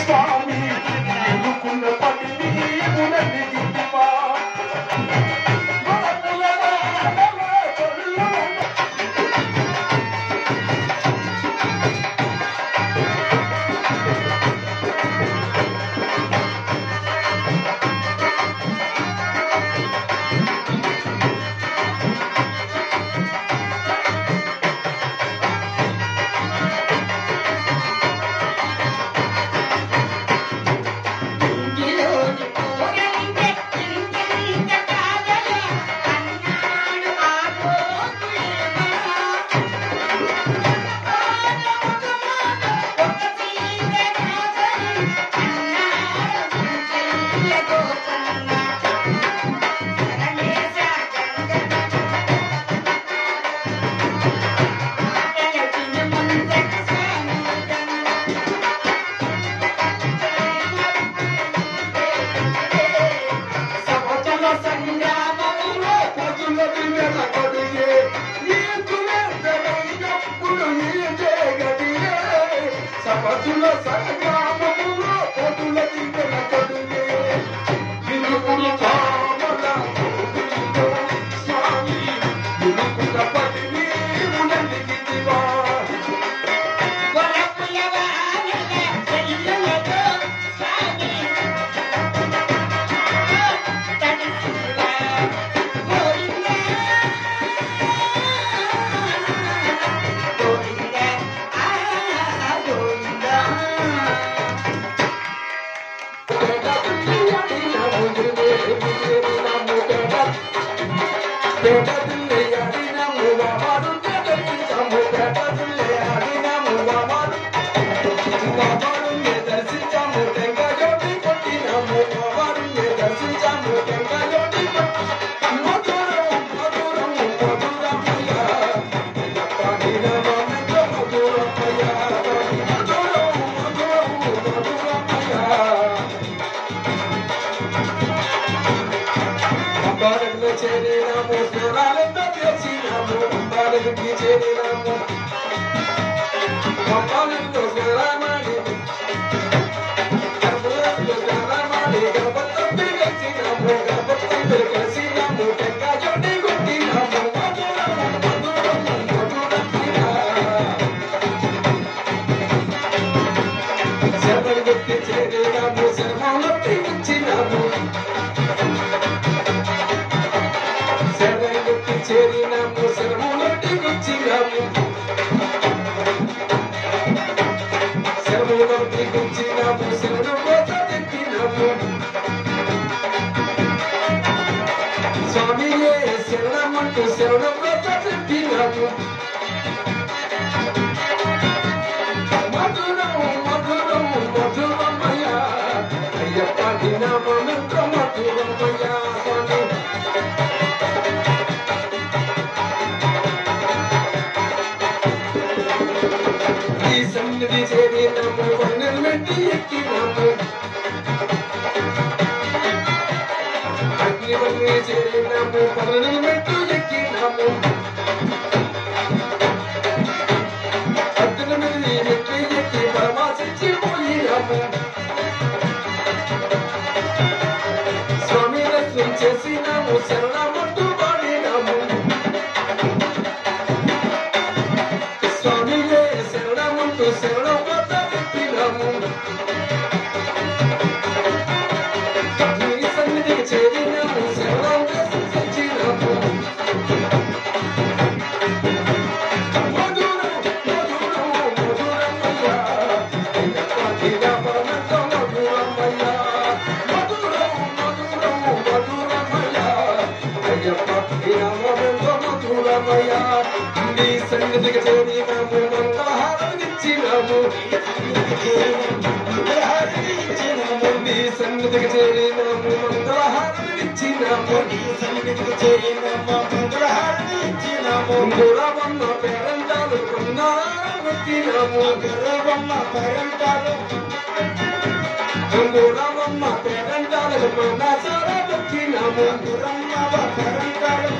స్వామి ఎన్నుకున్న పతిని మునని గిట్టివా ఇంటిలోని పోగలింటే ఇంటింత కాదలే అన్నాడు ఆ గోకులేమా ఒక సీత కాదలి అన్నాడు ఇంటిల్ల గోపన్న గణేశ గంగ ముందట సాముదం సహచర సంగ్రామములో పదుల దివ్యల కొడిగే నీకునే తెలంగప్పుడు ఈ జగతియే సహచుల సంగ్రామములో పదుల దివ్యల కొడిగే వినుకుల పామల కొడిగో స్వామి వినుకుల పతిని ఉనంది గిట్టివా అంబారంలో చేరినాము స్వరాలతో చేసినాము అంబారంకి చేరినాము అంబారంలో స్వరామాడి అంబారంలో స్వరామాడి గణపతం కలిసినాము గణపతం కలిసినాము టెంకా జోడి కొట్టినాము మధురము మధురము మధురమిరా. శరణు గుర్తి చేరినాము శరణు ఇచ్చినాము శరణుకి చేరినాము శరములటి గుచ్చినాము శరములటి గుచ్చినాము శరణు కోత తెప్పినాము స్వామియే శరణమంటూ శరణు కోత తెప్పినాము మధురం మధురం మధురమయ అయ్యప్ప దినమంత మధురమయ స్వామి ఈ సన్నిధి చేరినాము వన్నెలు వెంటి ఎక్కినాము అగ్ని వన్నె చేరినాము పనులు మెట్టు ఎక్కినాము అగ్ని మీద మెట్టు ఎక్కి పరమాశించి పోయినాము స్వామి దర్శనం చేసినాము శరణమంటూ పాడినాము స్వామియే శరణమంటూ శరణం వద్ద పెట్టినాము నీ సన్నిధికి చేరినాము శరణం వచ్చినాము మధురం మధురం మధురమయ్యా అయ్యప్ప దిగపరమంత మధురమయ్యా మధురం మధురం మధురమయ్యా అయ్యప్ప దిగపరమంత మధురమయ్యా నీ సన్నిధికి చేరినాము మంగళహారనిచ్చినాము నీ సన్నిధికి చేరినాము మంగళహారనిచ్చినాము గురవమ్మ పేరంటాలు కొన్నారొక్కినాము గురవమ్మ పేరంటాలు గురవమ్మ పేరంటాలు కొన్నాసారా దొక్కినాము గురమ్మ పేరంటాలు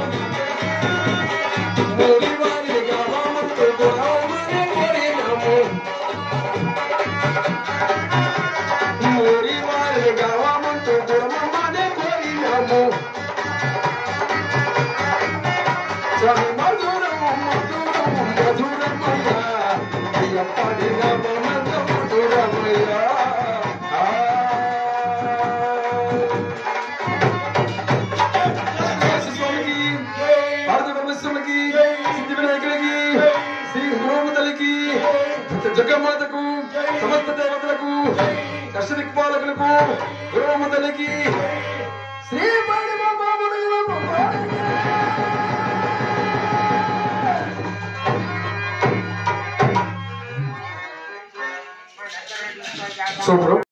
మూడి వారి గవమంటూ గురవమని కోరినాము ఎప్పటిగా మనందముడు రమయ్య ఆ. స్వామికి భారత పరమేశ్వరునికి సిద్ధి వినాయకుడికి శ్రీ హనుమతలికి జగన్మాతకు సమస్త దేవతలకు దర్శనిక్ పాలకులకు గురుమతలికి శ్రీ పాడి సో